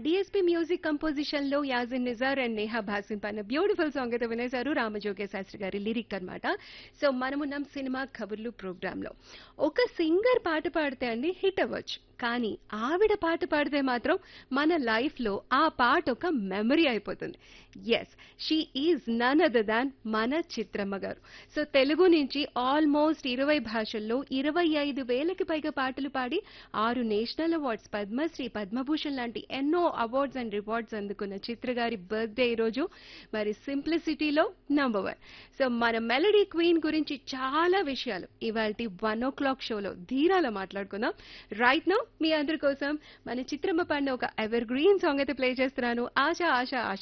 DSP music composition లో Yazin Nizar and Neha Bhasin పైన beautiful song అయితే వినేశారు రామజోగే శాస్త్రి గారి లిరిక్ అన్నమాట సో మనమున్నాం సినిమా కబుర్లు ప్రోగ్రామ్ లో ఒక సింగర్ పాట పాడితే అండి హిట్ అవ్వచ్చు కానీ ఆవిడ పాట పాడితే మాత్రం మన లైఫ్ లో ఆ పాట ఒక మెమరీ అయిపోతుంది yes she is none other than మన చిత్రమ్మ గారు సో తెలుగు నుంచి ఆల్మోస్ట్ ఇరవై భాషల్లో ఇరవై ఐదు వేలకి పైగా పాటలు పాడి ఆరు నేషనల్ అవార్డ్స్ పద్మశ్రీ పద్మభూషణ్ లాంటి ఎన్నో అవార్డ్స్ అండ్ రివార్డ్స్ అందుకున్న చిత్ర గారి బర్త్డే ఈరోజు మరి సింప్లిసిటీలో నంబర్ వన్ సో మన మెలడీ క్వీన్ గురించి చాలా విషయాలు ఇవాళ వన్ ఓ క్లాక్ షోలో ధీరాలో మాట్లాడుకుందాం రైట్ నో మీ అందరి కోసం మన చిత్రమ్మ పాడిన ఒక ఎవర్ గ్రీన్ సాంగ్ అయితే ప్లే చేస్తున్నాను ఆశ ఆశ ఆశ